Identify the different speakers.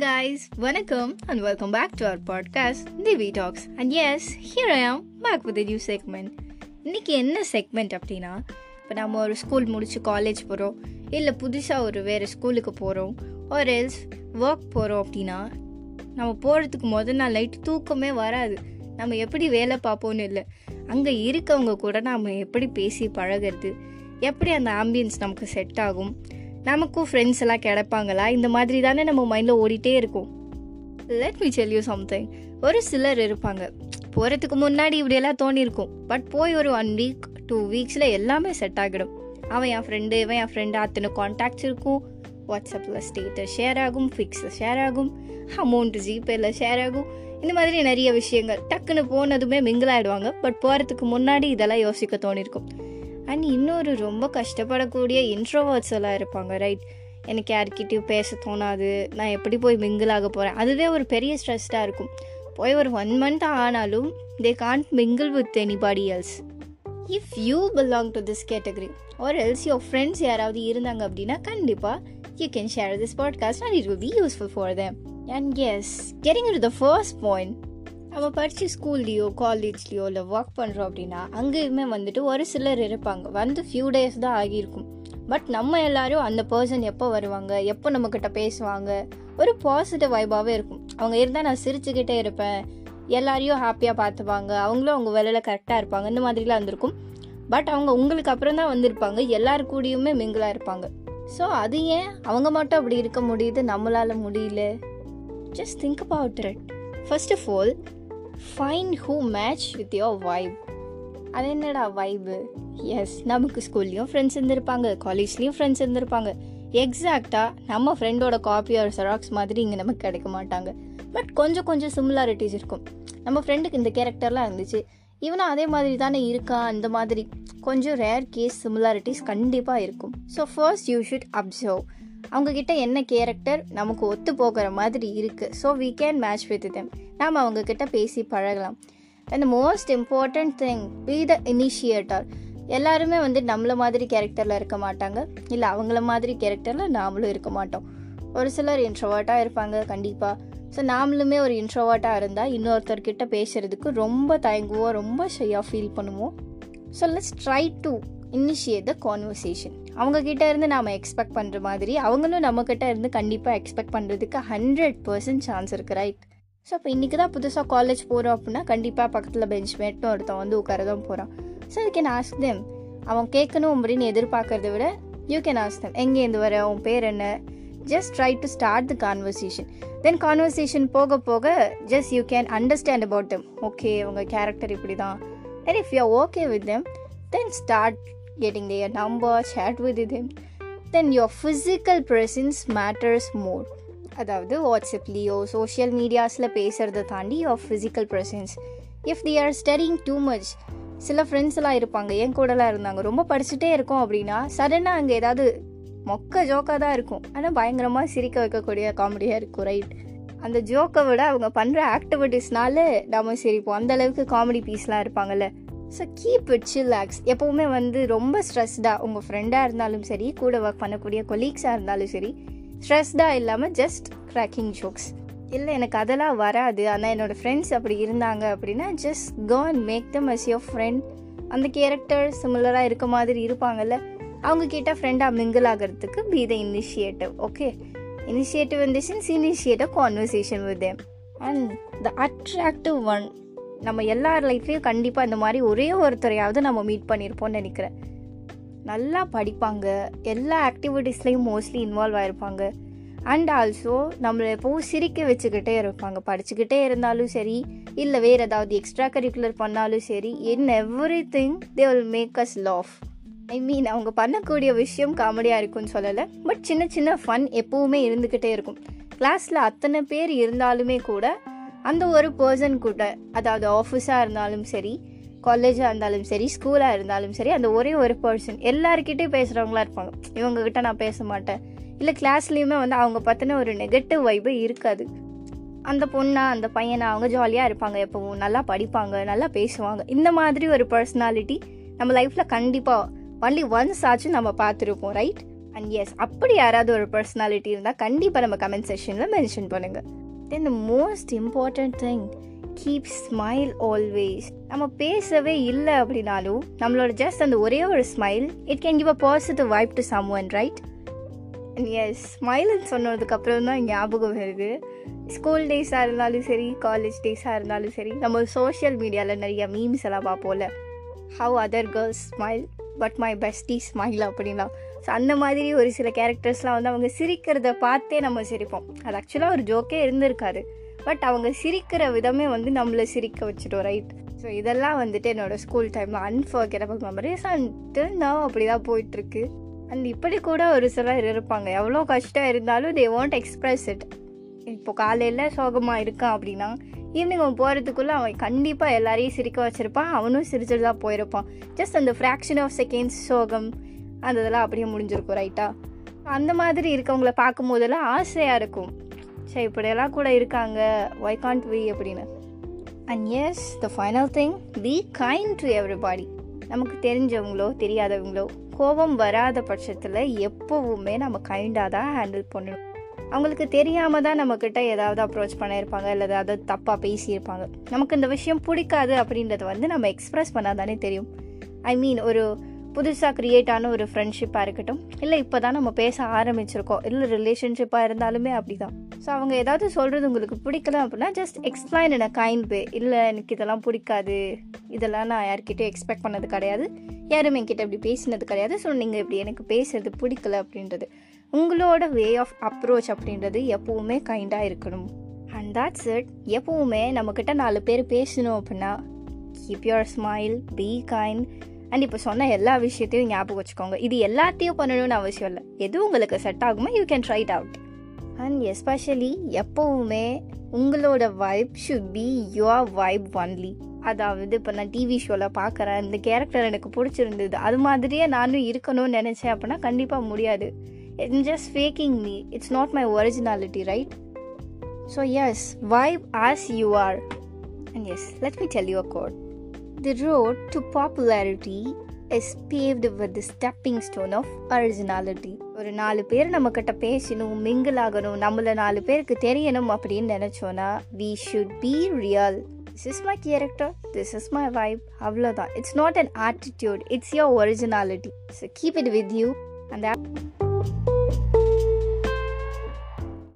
Speaker 1: guys, vanakkam and welcome back to our podcast, Divi Talks. And yes, here I am back with a new segment. இன்னைக்கு என்ன segment அப்படின்னா இப்போ நம்ம ஒரு school முடிச்சு college போகிறோம் இல்லை புதுசாக ஒரு வேறு ஸ்கூலுக்கு போகிறோம் ஒரு எல்ஸ் ஒர்க் போகிறோம் அப்படின்னா நம்ம போகிறதுக்கு முதல் நாள் நைட்டு தூக்கமே வராது நம்ம எப்படி வேலை பார்ப்போம்னு இல்லை அங்கே இருக்கவங்க கூட நம்ம எப்படி பேசி பழகிறது எப்படி அந்த ஆம்பியன்ஸ் நமக்கு செட் ஆகும் நமக்கும் ஃப்ரெண்ட்ஸ் எல்லாம் கிடைப்பாங்களா இந்த மாதிரி தானே நம்ம மைண்டில் ஓடிட்டே இருக்கும் let me tell you something ஒரு சிலர் இருப்பாங்க போகிறதுக்கு முன்னாடி இப்படியெல்லாம் தோணியிருக்கும் பட் போய் ஒரு ஒன் வீக் டூ வீக்ஸில் எல்லாமே செட் ஆகிடும் அவன் என் ஃப்ரெண்டு இவன் என் ஃப்ரெண்டு அத்தனை காண்டாக்ட்ஸ் இருக்கும் வாட்ஸ்அப்பில் ஸ்டேட்டஸ் ஷேர் ஆகும் ஃபிக்ஸில் ஷேர் ஆகும் அமௌண்ட் ஜிபேயில் ஷேர் ஆகும் இந்த மாதிரி நிறைய விஷயங்கள் டக்குன்னு போனதுமே மிங்கிள் ஆகிடுவாங்க பட் போகிறதுக்கு முன்னாடி இதெல்லாம் யோசிக்க தோணியிருக்கும் அண்ட் இன்னொரு ரொம்ப கஷ்டப்படக்கூடிய இன்ட்ரோவர்ட்ஸ் எல்லாம் இருப்பாங்க ரைட் எனக்கு யார்கிட்டயும் பேச தோணாது நான் எப்படி போய் மிங்கிள் ஆக போகிறேன் அதுவே ஒரு பெரிய ஸ்ட்ரெஸ்டாக இருக்கும் போய் ஒரு ஒன் மந்த் ஆனாலும் they can't mingle with anybody else if you belong to this category ஒரு எல்ஸ் யோர் ஃப்ரெண்ட்ஸ் யாராவது இருந்தாங்க அப்படின்னா கண்டிப்பாக you can share this podcast and it will be useful for them and yes getting to the first point நம்ம படித்த ஸ்கூல்லையோ காலேஜ்லேயோ இல்லை work பண்ணுறோம் அப்படின்னா அங்கேயுமே வந்துட்டு ஒரு சிலர் இருப்பாங்க வந்து ஃபியூ டேஸ் தான் ஆகியிருக்கும் பட் நம்ம எல்லாரும் அந்த பர்சன் எப்போ வருவாங்க எப்போ நம்மக்கிட்ட பேசுவாங்க ஒரு பாசிட்டிவ் வைபாகவே இருக்கும் அவங்க இருந்தால் நான் சிரிச்சுக்கிட்டே இருப்பேன் எல்லாரையும் ஹாப்பியாக பார்த்துப்பாங்க அவங்களும் அவங்க வேலையில் கரெக்டாக இருப்பாங்க இந்த மாதிரிலாம் வந்திருக்கும் பட் அவங்க உங்களுக்கு அப்புறம் தான் வந்திருப்பாங்க எல்லாரு கூடயுமே மிங்கிளாக இருப்பாங்க ஸோ அது ஏன் அவங்க மட்டும் அப்படி இருக்க முடியுது நம்மளால் முடியல just think about it first of all find who match with your vibe அது என்னடா வைபு எஸ் நமக்கு ஸ்கூல்லையும் ஃப்ரெண்ட்ஸ் இருந்திருப்பாங்க காலேஜ்லேயும் ஃப்ரெண்ட்ஸ் இருந்திருப்பாங்க எக்ஸாக்டாக நம்ம ஃப்ரெண்டோட காப்பி ஆர் செராக்ஸ் மாதிரி இங்கே நமக்கு கிடைக்க மாட்டாங்க பட் கொஞ்சம் கொஞ்சம் சிமிலாரிட்டிஸ் இருக்கும் நம்ம ஃப்ரெண்டுக்கு இந்த கேரக்டர்லாம் இருந்துச்சு இவனும் அதே மாதிரி தானே இருக்கான் அந்த மாதிரி கொஞ்சம் ரேர் கேஸ் சிமிலாரிட்டிஸ் கண்டிப்பாக இருக்கும் so first you should observe அவங்கக்கிட்ட என்ன கேரக்டர் நமக்கு ஒத்து போகிற மாதிரி இருக்குது so we can match with them நாம் அவங்கக்கிட்ட பேசி பழகலாம் and most important thing be the initiator எல்லாருமே வந்து நம்மள மாதிரி கேரக்டரில் இருக்க மாட்டாங்க இல்லை அவங்கள மாதிரி கேரக்டரில் நாமளும் இருக்க மாட்டோம் ஒரு சிலர் இன்ட்ரோவர்ட்டாக இருப்பாங்க கண்டிப்பாக ஸோ நாமளுமே ஒரு இன்ட்ரோவர்ட்டாக இருந்தால் இன்னொருத்தர்கிட்ட பேசுகிறதுக்கு ரொம்ப தயங்குவோம் ரொம்ப ஷையாக ஃபீல் பண்ணுவோம் so let's try to initiate the conversation அவங்க கிட்ட இருந்து நாம் எக்ஸ்பெக்ட் பண்ணுற மாதிரி அவங்களும் நம்மக்கிட்ட இருந்து கண்டிப்பாக எக்ஸ்பெக்ட் பண்ணுறதுக்கு ஹண்ட்ரட் பர்சன்ட் சான்ஸ் இருக்குது ரைட் ஸோ இப்போ இன்றைக்கி தான் புதுசாக காலேஜ் போகிறோம் அப்படின்னா கண்டிப்பாக பக்கத்தில் பெஞ்ச் மேட்டும் ஒருத்தன் வந்து உட்கார தான் போகிறான் so you can ask them அவன் கேட்கணும் அப்படின்னு எதிர்பார்க்கறத விட யூ கேன் ஆஸ்க் தெம் எங்கேருந்து வர உன் பேர் என்ன just try to start the conversation then conversation போக போக just you can understand about them okay உங்கள் கேரக்டர் இப்படி தான் and if you okay with them then start getting their number, chat with them, then your physical presence matters more. அதாவது வாட்ஸ்அப்லேயோ social மீடியாஸில் பேசுகிறத தாண்டி your physical presence if they are studying too much சில friends எல்லாம் இருப்பாங்க என் கூடலாம் இருந்தாங்க ரொம்ப படிச்சுட்டே இருக்கோம் அப்படின்னா சடனாக அங்கே ஏதாவது மொக்க ஜோக்காக தான் இருக்கும் ஆனால் பயங்கரமாக சிரிக்க வைக்கக்கூடிய காமெடியாக இருக்கும் ரைட் அந்த ஜோக்கை விட அவங்க பண்ணுற ஆக்டிவிட்டீஸ்னால நம்ம சிரிப்போம் அந்த அளவுக்கு காமெடி பீஸ்லாம் இருப்பாங்கல்ல ஸோ கீப் இட் சில்லாக்ஸ் எப்போவுமே வந்து ரொம்ப ஸ்ட்ரெஸ்டாக உங்கள் ஃப்ரெண்டாக இருந்தாலும் சரி கூட ஒர்க் பண்ணக்கூடிய கொலீக்ஸாக இருந்தாலும் சரி ஸ்ட்ரெஸ்டாக இல்லாமல் ஜஸ்ட் கிராக்கிங் ஜோக்ஸ் இல்லை எனக்கு அதெல்லாம் வராது ஆனால் என்னோடய ஃப்ரெண்ட்ஸ் அப்படி இருந்தாங்க அப்படின்னா just go and make them as your friend அந்த கேரக்டர் சிமிலராக இருக்க மாதிரி இருப்பாங்கல்ல அவங்க கிட்ட ஃப்ரெண்டாக மிங்கிள் ஆகிறதுக்கு be the initiative okay initiative in the sense initiative conversation with them and the attractive one நம்ம எல்லார் லைஃப்லேயும் கண்டிப்பாக இந்த மாதிரி ஒரே ஒருத்தரையாவது நம்ம மீட் பண்ணியிருப்போம்னு நினைக்கிறேன் நல்லா படிப்பாங்க எல்லா ஆக்டிவிட்டீஸ்லேயும் மோஸ்ட்லி இன்வால்வ் ஆகிருப்பாங்க அண்ட் ஆல்சோ நம்மளை எப்போவும் சிரிக்க வச்சுக்கிட்டே இருப்பாங்க படிச்சுக்கிட்டே இருந்தாலும் சரி இல்லை வேறு ஏதாவது எக்ஸ்ட்ரா கரிக்குலர் பண்ணாலும் சரி in everything they will make us laugh I mean அவங்க பண்ணக்கூடிய விஷயம் காமெடியாக இருக்கும்னு சொல்லலை பட் சின்ன சின்ன ஃபன் எப்போவுமே இருந்துக்கிட்டே இருக்கும் கிளாஸில் அத்தனை பேர் இருந்தாலுமே கூட அந்த ஒரு பர்சன் கூட அதாவது ஆஃபீஸாக இருந்தாலும் சரி காலேஜாக இருந்தாலும் சரி ஸ்கூலாக இருந்தாலும் சரி அந்த ஒரே ஒரு பர்சன் எல்லாருக்கிட்டையும் பேசுகிறவங்களா இருப்பாங்க இவங்ககிட்ட நான் பேச மாட்டேன் இல்லை கிளாஸ்லேயுமே வந்து அவங்க பார்த்தினா ஒரு நெகட்டிவ் வைப்பு இருக்காது அந்த பொண்ணா அந்த பையனா அவங்க ஜாலியாக இருப்பாங்க எப்பவும் நல்லா படிப்பாங்க நல்லா பேசுவாங்க இந்த மாதிரி ஒரு பர்சனாலிட்டி நம்ம லைஃப்பில் கண்டிப்பாக ஒன்லி ஒன்ஸ் ஆச்சும் நம்ம பார்த்துருப்போம் ரைட் அண்ட் எஸ் அப்படி யாராவது ஒரு பர்சனாலிட்டி இருந்தால் கண்டிப்பாக நம்ம கமெண்ட் செஷனில் மென்ஷன் பண்ணுங்கள் then the most important thing keep smile always நம்ம பேசவே இல்லை அப்படின்னாலும் நம்மளோட ஜஸ்ட் அந்த ஒரே ஒரு smile it can give a positive vibe to someone right yes ஸ்மைல்னு சொன்னதுக்கு அப்புறம் தான் ஞாபகம் வருது ஸ்கூல் டேஸாக இருந்தாலும் சரி காலேஜ் டேஸாக இருந்தாலும் சரி நம்ம சோஷியல் மீடியாவில் நிறைய மீம்ஸ் எல்லாம் பார்ப்போம்ல how other girls smile but my bestie smile அப்படின்னா ஸோ அந்த மாதிரி ஒரு சில கேரக்டர்ஸ்லாம் வந்து அவங்க சிரிக்கிறத பார்த்தே நம்ம சிரிப்போம் அது ஆக்சுவலாக ஒரு ஜோக்கே இருந்திருக்காரு பட் அவங்க சிரிக்கிற விதமே வந்து நம்மளை சிரிக்க வச்சுட்டோம் ரைட் ஸோ இதெல்லாம் வந்துட்டு என்னோடய school time unforgettable memories and till now அப்படி தான் போயிட்டுருக்கு அண்ட் இப்படி கூட ஒரு சிலர் இருப்பாங்க எவ்வளோ கஷ்டம் இருந்தாலும் தே வாண்ட் எக்ஸ்பிரஸ் இட் இப்போ காலையில் சோகமாக இருக்கான் அப்படின்னா ஈவினிங் அவன் போகிறதுக்குள்ளே அவன் கண்டிப்பாக எல்லாரையும் சிரிக்க வச்சுருப்பான் அவனும் சிரிச்சுட்டு தான் போயிருப்பான் ஜஸ்ட் அந்த ஃப்ராக்ஷன் ஆஃப் செகண்ட்ஸ் சோகம் அந்த இதெல்லாம் அப்படியே முடிஞ்சிருக்கும் ரைட்டா அந்த மாதிரி இருக்கவங்கள பார்க்கும் போதெல்லாம் ஆசையாக இருக்கும் சரி இப்படியெல்லாம் கூட இருக்காங்க ஒய் கான்ட் வி அப்படின்னு and yes the final thing be kind to everybody நமக்கு தெரிஞ்சவங்களோ தெரியாதவங்களோ கோபம் வராத பட்சத்தில் எப்போவுமே நம்ம கைண்டாக தான் ஹேண்டில் பண்ணணும் அவங்களுக்கு தெரியாமல் தான் நம்மக்கிட்ட ஏதாவது அப்ரோச் பண்ணியிருப்பாங்க இல்லை ஏதாவது தப்பாக பேசியிருப்பாங்க நமக்கு இந்த விஷயம் பிடிக்காது அப்படின்றத வந்து நம்ம எக்ஸ்ப்ரெஸ் பண்ணால் தானே தெரியும் ஐ மீன் ஒரு புதுசாக க்ரியேட் ஆன ஒரு ஃப்ரெண்ட்ஷிப்பாக இருக்கட்டும் இல்லை இப்போ தான் நம்ம பேச ஆரம்பிச்சிருக்கோம் இல்லை ரிலேஷன்ஷிப்பாக இருந்தாலுமே அப்படி தான் ஸோ அவங்க ஏதாவது சொல்கிறது உங்களுக்கு பிடிக்கல அப்படின்னா just explain in a kind way இல்லை எனக்கு இதெல்லாம் பிடிக்காது இதெல்லாம் நான் யார்கிட்டயும் எக்ஸ்பெக்ட் பண்ணது கிடையாது யாரும் என்கிட்ட இப்படி பேசினது கிடையாது ஸோ நீங்கள் இப்படி எனக்கு பேசுறது பிடிக்கல அப்படின்றது உங்களோட வே ஆஃப் அப்ரோச் அப்படின்றது எப்போவுமே கைண்டாக இருக்கணும் அண்ட் தாட்ஸ் இட் எப்போவுமே நம்மக்கிட்ட நாலு பேர் பேசணும் அப்படின்னா keep your smile be kind and இப்போ சொன்ன எல்லா விஷயத்தையும் ஞாபகம் வச்சுக்கோங்க இது எல்லாத்தையும் பண்ணணும்னு அவசியம் இல்லை எது உங்களுக்கு செட் ஆகுமோ you can try it out and especially எப்போவுமே உங்களோட vibe should be your vibe only அதாவது இப்போ நான் டிவி ஷோவில் பார்க்குறேன் இந்த கேரக்டர் எனக்கு பிடிச்சிருந்தது அது மாதிரியே நானும் இருக்கணும்னு நினச்சேன் அப்படின்னா கண்டிப்பாக முடியாது it's just faking me it's not my originality right so yes vibe as you are and yes let me tell you a quote The road to popularity is paved with the stepping stone of originality. ஒரு நாலு பேர் நம்ம கிட்ட பேசணும் mingle ஆகணும் நம்மள நாலு பேருக்கு தெரியணும் அப்படின்னு நினைச்சோன்னா we should be real this is my character this is my vibe அவ்வளோதான் it's not an attitude it's your originality so keep it with you அந்த